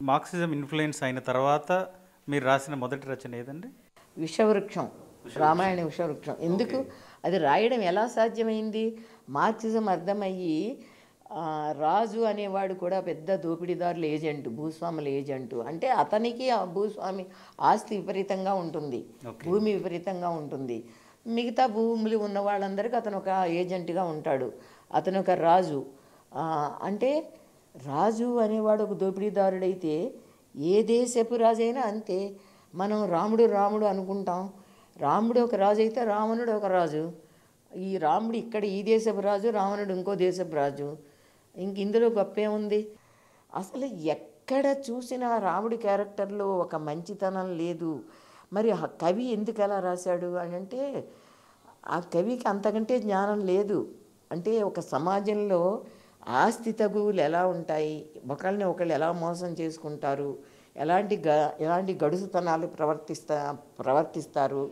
Marxism influence అయిన తర్వాత మీరు రాసిన మొదటి రచన ఏదండి విషవృక్షం రామాయణ విషవృక్షం ఎందుకు అది రాయడం ఎలా సాధ్యమైంది మార్క్సిజం అర్థమయ్యి ఆ, రాజు అనేవాడు కూడా పెద్ద దోపిడీదారుల ఏజెంట్ భూస్వాముల ఏజెంట్ అంటే అతనికి ఆ భూస్వామి ఆస్తి విపరీతంగా ఉంటుంది భూమి విపరీతంగా ఉంటుంది మిగతా భూములు ఉన్న వాళ్ళందరికీ అతను ఒక ఏజెంట్గా ఉంటాడు అతను ఒక రాజు ఆ, అంటే రాజు అనేవాడు ఒక దోపిడీదారుడైతే ఏ దేశపు రాజైనా అంతే మనం రాముడు రాముడు అనుకుంటాం రాముడు ఒక రాజు అయితే రావణుడు ఒక రాజు ఈ రాముడు ఇక్కడ ఈ దేశపు రాజు రావణుడు ఇంకో దేశపు రాజు ఇంక ఇందులో గొప్పే ఉంది అసలు ఎక్కడ చూసినా రాముడి క్యారెక్టర్లో ఒక మంచితనం లేదు మరి ఆ కవి ఎందుకు అలా రాశాడు అని అంటే ఆ కవికి అంతకంటే జ్ఞానం లేదు అంటే ఒక సమాజంలో ఆస్తి తగువులు ఎలా ఉంటాయి ఒకళ్ళని ఒకళ్ళు ఎలా మోసం చేసుకుంటారు ఎలాంటి గ ఎలాంటి గడుసుతనాలు ప్రవర్తిస్తా ప్రవర్తిస్తారు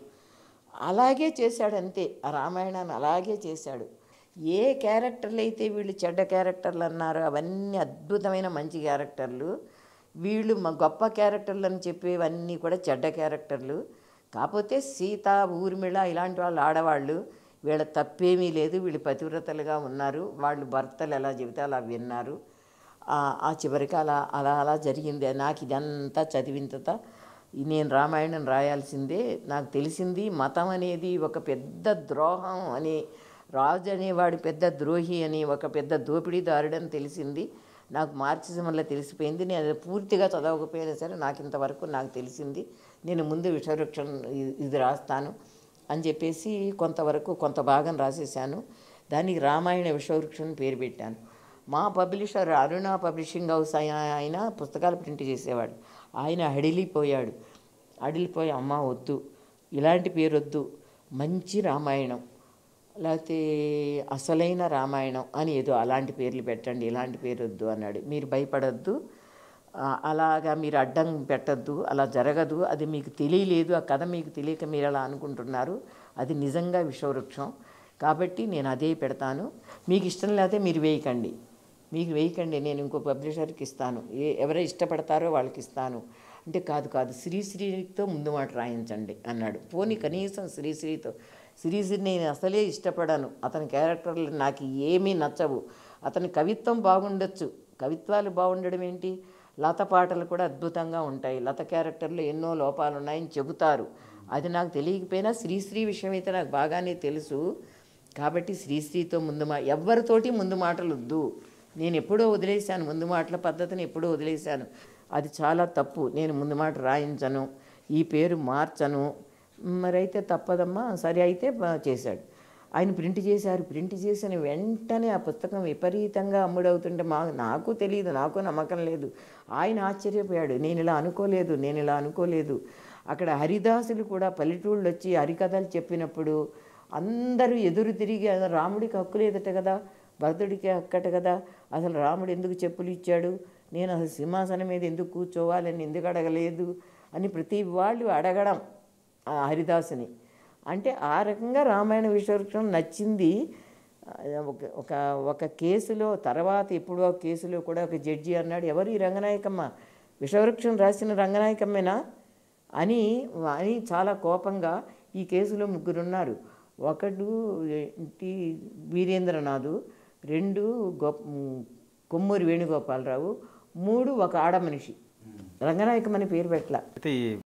అలాగే చేశాడు అంతే ఆ రామాయణాన్ని అలాగే చేశాడు ఏ క్యారెక్టర్లు అయితే వీళ్ళు చెడ్డ క్యారెక్టర్లు అన్నారో అవన్నీ అద్భుతమైన మంచి క్యారెక్టర్లు వీళ్ళు మా గొప్ప క్యారెక్టర్లు అని చెప్పేవన్నీ కూడా చెడ్డ క్యారెక్టర్లు కాకపోతే సీత ఊర్మిళ ఇలాంటి వాళ్ళు ఆడవాళ్ళు వీళ్ళ తప్పేమీ లేదు వీళ్ళు పతివ్రతలుగా ఉన్నారు వాళ్ళు భర్తలు ఎలా చెబితే అలా విన్నారు ఆ- ఆ చివరికి అలా అలా అలా జరిగింది నాకు ఇదంతా చదివింతత నేను రామాయణం రాయాల్సిందే నాకు తెలిసింది మతం అనేది ఒక పెద్ద ద్రోహం అని రాజు అనేవాడు పెద్ద ద్రోహి అని ఒక పెద్ద దోపిడీదారుడని తెలిసింది నాకు మార్క్సిజం వల్ల తెలిసిపోయింది నేను అది పూర్తిగా చదవకపోయినా సరే నాకు ఇంతవరకు నాకు తెలిసింది నేను ముందు విషవృక్షం ఇ- ఇది రాస్తాను అని చెప్పేసి కొంతవరకు కొంత భాగం రాసేసాను దానికి రామాయణ విషవృక్షం అని పేరు పెట్టాను మా పబ్లిషర్ అరుణ పబ్లిషింగ్ హౌస్ ఆయన ఆయన పుస్తకాలు ప్రింట్ చేసేవాడు ఆయన అడిలిపోయాడు అడిలిపోయి అమ్మ వద్దు ఇలాంటి పేరు వద్దు మంచి రామాయణం లేకపోతే అసలైన రామాయణం అని ఏదో అలాంటి పేర్లు పెట్టండి ఇలాంటి పేరు వద్దు అన్నాడు మీరు భయపడద్దు ఆ, అలాగా మీరు అడ్డం పెట్టద్దు అలా జరగదు అది మీకు తెలియలేదు ఆ కథ మీకు తెలియక మీరు అలా అనుకుంటున్నారు అది నిజంగా విషవృక్షం కాబట్టి నేను అదే పెడతాను మీకు ఇష్టం లేకపోతే మీరు వేయకండి మీకు వేయకండి నేను ఇంకో పబ్లిషర్కి ఇస్తాను ఏ ఎవరై ఇష్టపడతారో వాళ్ళకి ఇస్తాను అంటే కాదు కాదు శ్రీశ్రీతో ముందు మాట రాయించండి అన్నాడు పోనీ కనీసం శ్రీశ్రీతో శ్రీశ్రీ నేను అసలే ఇష్టపడను అతని క్యారెక్టర్లు నాకు ఏమీ నచ్చవు అతని కవిత్వం బాగుండొచ్చు కవిత్వాలు బాగుండడం ఏంటి లత పాటలు కూడా అద్భుతంగా ఉంటాయి లత క్యారెక్టర్లో ఎన్నో లోపాలు ఉన్నాయని చెబుతారు అది నాకు తెలియకపోయినా శ్రీశ్రీ విషయం అయితే నాకు బాగానే తెలుసు కాబట్టి శ్రీశ్రీతో ముందు మా ఎవరితోటి ముందు మాటలు వద్దు నేను ఎప్పుడో వదిలేశాను ముందు మాటల పద్ధతిని ఎప్పుడో వదిలేశాను అది చాలా తప్పు నేను ముందు మాట రాయించను ఈ పేరు మార్చను మరైతే తప్పదమ్మా సరే అయితే బా- చేశాడు ఆయన ప్రింట్ చేశారు ప్రింట్ చేసిన వెంటనే ఆ పుస్తకం విపరీతంగా అమ్ముడవుతుంటే మా నాకు తెలియదు నాకు నమ్మకం లేదు ఆయన ఆశ్చర్యపోయాడు నేను ఇలా అనుకోలేదు నేను ఇలా అనుకోలేదు అక్కడ హరిదాసులు కూడా పల్లెటూళ్ళు వచ్చి హరికథలు చెప్పినప్పుడు అందరూ ఎదురు తిరిగి "అది రాముడికి హక్కు లేదట కదా భరతుడికి హక్కట కదా అసలు రాముడు ఎందుకు చెప్పులు ఇచ్చాడు నేను అసలు సింహాసనం మీద ఎందుకు కూర్చోవాలని ఎందుకు అడగలేదు అని ప్రతి వాళ్ళు అడగడం ఆ హరిదాసుని అంటే ఆ రకంగా రామాయణ విశ్వవృక్షం నచ్చింది ఆ, ఒక ఒక ఒక కేసులో తర్వాత ఎప్పుడో ఒక కేసులో కూడా ఒక జడ్జి అన్నాడు ఎవరు ఈ రంగనాయకమ్మ విషవృక్షం రాసిన రంగనాయకమ్మేనా అని అని చాలా కోపంగా ఈ కేసులో ముగ్గురు ఉన్నారు ఒకడు ఏంటి వీరేంద్రనాథు రెండు గొప్ప కొమ్మూరి వేణుగోపాలరావు మూడు ఒక ఆడ మనిషి రంగనాయకం అని పేరు పెట్టల అయితే ఈ